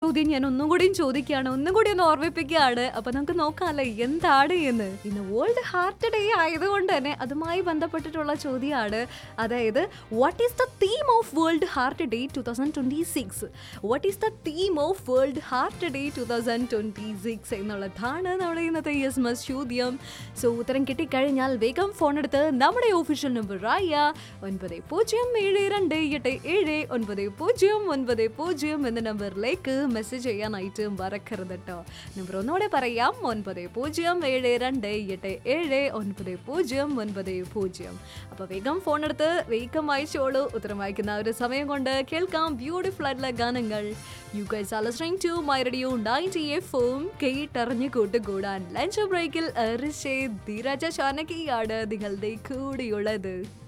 ചോദ്യം ഞാൻ ഒന്നും കൂടിയും ചോദിക്കുകയാണ് ഒന്നും കൂടി ഒന്ന് ഓർമ്മിപ്പിക്കുകയാണ് അപ്പൊ നമുക്ക് നോക്കാമല്ലേ എന്താണ് എന്ന് ഇന്ന് വേൾഡ് ഹാർട്ട് ഡേ ആയതുകൊണ്ട് തന്നെ അതുമായി ബന്ധപ്പെട്ടിട്ടുള്ള ചോദ്യമാണ് അതായത് what is the theme of world heart day two thousand twenty six what is the theme of world heart day two thousand twenty six എന്നുള്ളതാണ് നമ്മുടെ ഇന്നത്തെ യെസ് മസ് ചോദ്യം സോ ഉത്തരം കിട്ടിക്കഴിഞ്ഞാൽ വേഗം ഫോൺ എടുത്ത് നമ്മുടെ ഒഫീഷ്യൽ നമ്പറായ ഒൻപത് പൂജ്യം ഏഴ് രണ്ട് എട്ട് ഏഴ് ഒൻപത് പൂജ്യം ഒൻപത് പൂജ്യം എന്ന നമ്പറിലേക്ക് മെസ്സേജ് ചെയ്യാനായിട്ട് മറക്കരുത് കേട്ടോ നമ്പർ ഒന്നുകൂടെ പറയാം ഒൻപത് പൂജ്യം ഏഴ് രണ്ട് എട്ട് ഏഴ് ഒൻപത് പൂജ്യം ഒൻപത് പൂജ്യം അപ്പോൾ വേഗം ഫോൺ എടുത്ത് വേഗം വായിച്ചോളൂ ഉത്തരം വായിക്കുന്ന ആ ഒരു സമയം കൊണ്ട് കേൾക്കാം ബ്യൂട്ടിഫുൾ ആയിട്ടുള്ള ഗാനങ്ങൾ you guys are listening to my radio ninety എഫും കേട്ടറിഞ്ഞ് കൂട്ടുകൂടാൻ ലഞ്ച് ബ്രേക്കിൽ ഋഷേ ധീരജ ചാനകിയാണ് നിങ്ങളുടെ കൂടെയുള്ളത്